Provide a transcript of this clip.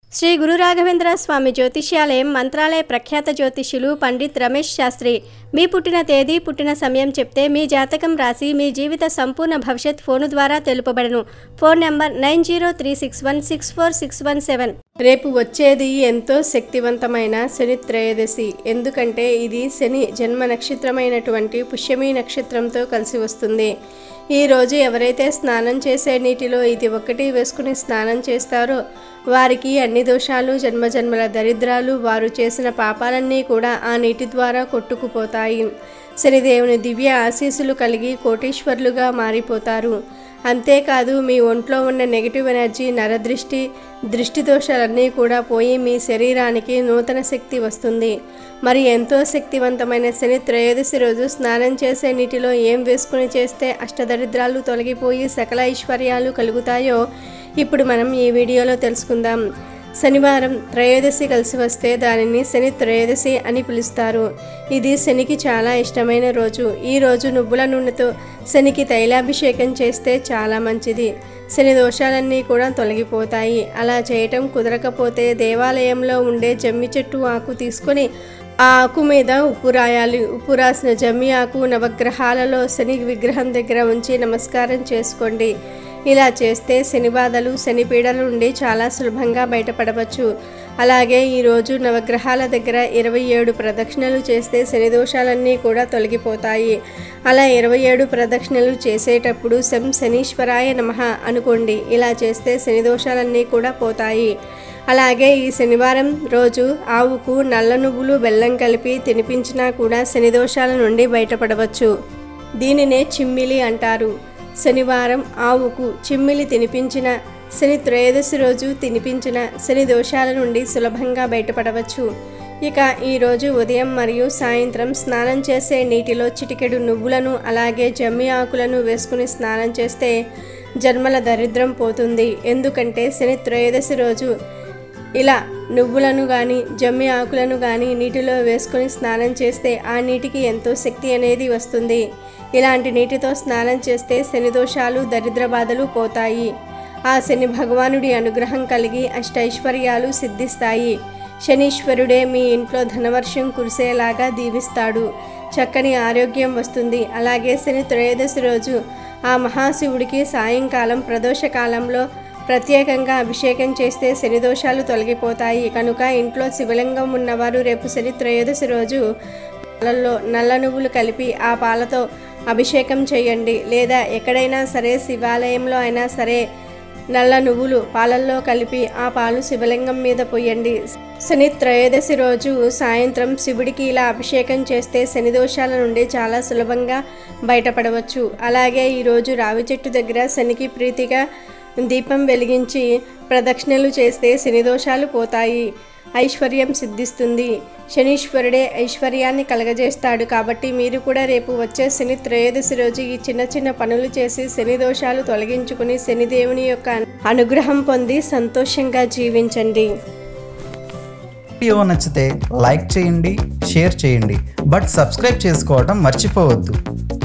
శ్రీ గురు రాఘవేంద్ర స్వామి జ్యోతిష్యాలయం మంత్రాలయ ప్రఖ్యాత జ్యోతిష్యులు పండిత్ రమేష్ శాస్త్రి మీ పుట్టిన తేదీ పుట్టిన సమయం చెప్తే మీ జాతకం రాసి మీ జీవిత సంపూర్ణ భవిష్యత్ ఫోను ద్వారా తెలుపబడను phone number nine zero three six one six four six one seven రేపు వచ్చేది ఎంతో శక్తివంతమైన శని త్రయోదశి ఎందుకంటే ఇది శని జన్మ నక్షత్రమైనటువంటి పుష్యమి నక్షత్రంతో కలిసి వస్తుంది ఈ రోజు ఎవరైతే స్నానం చేసే నీటిలో ఇది ఒక్కటి వేసుకుని స్నానం చేస్తారో వారికి అన్ని దోషాలు జన్మజన్మల దరిద్రాలు వారు చేసిన పాపాలన్నీ కూడా ఆ నీటి ద్వారా కొట్టుకుపోతాయి శనిదేవుని దివ్య ఆశీస్సులు కలిగి కోటీశ్వర్లుగా మారిపోతారు అంతేకాదు మీ ఒంట్లో ఉన్న నెగిటివ్ ఎనర్జీ నరదృష్టి దృష్టి దోషాలన్నీ కూడా పోయి మీ శరీరానికి నూతన శక్తి వస్తుంది మరి ఎంతో శక్తివంతమైన శని త్రయోదశి రోజు స్నానం చేసే నీటిలో ఏం వేసుకుని చేస్తే అష్టదరిద్రాలు తొలగిపోయి సకల ఐశ్వర్యాలు కలుగుతాయో ఇప్పుడు మనం ఈ వీడియోలో తెలుసుకుందాం శనివారం త్రయోదశి కలిసి వస్తే దానిని శని త్రయోదశి అని పిలుస్తారు ఇది శనికి చాలా ఇష్టమైన రోజు ఈ రోజు నువ్వుల నూనెతో శనికి తైలాభిషేకం చేస్తే చాలా మంచిది శని దోషాలన్నీ కూడా తొలగిపోతాయి అలా చేయటం కుదరకపోతే దేవాలయంలో ఉండే జమ్మి చెట్టు ఆకు తీసుకొని ఆ ఆకు మీద ఉప్పు రాయాలి ఉప్పు రాసిన జమ్మి ఆకు నవగ్రహాలలో శని విగ్రహం దగ్గర ఉంచి నమస్కారం చేసుకోండి ఇలా చేస్తే శని బాధలు శని పీడల నుండి చాలా సులభంగా బయటపడవచ్చు అలాగే ఈరోజు నవగ్రహాల దగ్గర ఇరవై ఏడు ప్రదక్షిణలు చేస్తే శని దోషాలన్నీ కూడా తొలగిపోతాయి అలా ఇరవై ఏడు ప్రదక్షిణలు చేసేటప్పుడు శం శనీశ్వరాయ నమః అనుకోండి ఇలా చేస్తే శని దోషాలన్నీ కూడా పోతాయి అలాగే ఈ శనివారం రోజు ఆవుకు నల్ల నువ్వులు బెల్లం కలిపి తినిపించినా కూడా శని దోషాల నుండి బయటపడవచ్చు దీనినే చిమ్మిలి అంటారు శనివారం ఆవుకు చిమ్మిలి తినిపించిన శని త్రయోదశి రోజు తినిపించిన శని దోషాల నుండి సులభంగా బయటపడవచ్చు ఇక ఈరోజు ఉదయం మరియు సాయంత్రం స్నానం చేసే నీటిలో చిటికెడు నువ్వులను అలాగే జమ్మి ఆకులను వేసుకుని స్నానం చేస్తే జన్మల దరిద్రం పోతుంది ఎందుకంటే శని త్రయోదశి రోజు ఇలా నువ్వులను కానీ జమ్మి ఆకులను కానీ నీటిలో వేసుకొని స్నానం చేస్తే ఆ నీటికి ఎంతో శక్తి అనేది వస్తుంది ఇలాంటి నీటితో స్నానం చేస్తే శని దోషాలు దరిద్ర బాధలు పోతాయి ఆ శని భగవానుడి అనుగ్రహం కలిగి అష్టైశ్వర్యాలు సిద్ధిస్తాయి శనీశ్వరుడే మీ ఇంట్లో ధనవర్షం కురిసేలాగా దీవిస్తాడు చక్కని ఆరోగ్యం వస్తుంది అలాగే శని త్రయోదశి రోజు ఆ మహాశివుడికి సాయంకాలం ప్రదోష కాలంలో ప్రత్యేకంగా అభిషేకం చేస్తే శని దోషాలు తొలగిపోతాయి కనుక ఇంట్లో శివలింగం ఉన్నవారు రేపు శని త్రయోదశి రోజు పాలల్లో నల్ల నువ్వులు కలిపి ఆ పాలతో అభిషేకం చేయండి లేదా ఎక్కడైనా సరే శివాలయంలో అయినా సరే నల్ల నువ్వులు పాలల్లో కలిపి ఆ పాలు శివలింగం మీద పోయండి శని త్రయోదశి రోజు సాయంత్రం శివుడికి ఇలా అభిషేకం చేస్తే శని దోషాల నుండి చాలా సులభంగా బయటపడవచ్చు అలాగే ఈరోజు రావి చెట్టు దగ్గర శనికి ప్రీతిగా దీపం వెలిగించి ప్రదక్షిణలు చేస్తే శని దోషాలు పోతాయి ఐశ్వర్యం సిద్ధిస్తుంది శనీశ్వరుడే ఐశ్వర్యాన్ని కలగజేస్తాడు కాబట్టి మీరు కూడా రేపు వచ్చే శని త్రయోదశి రోజు ఈ చిన్న చిన్న పనులు చేసి శని దోషాలు తొలగించుకుని శనిదేవుని యొక్క అనుగ్రహం పొంది సంతోషంగా జీవించండి వీడియో నచ్చితే లైక్ చేయండి షేర్ చేయండి బట్ సబ్స్క్రైబ్ చేసుకోవడం మర్చిపోవద్దు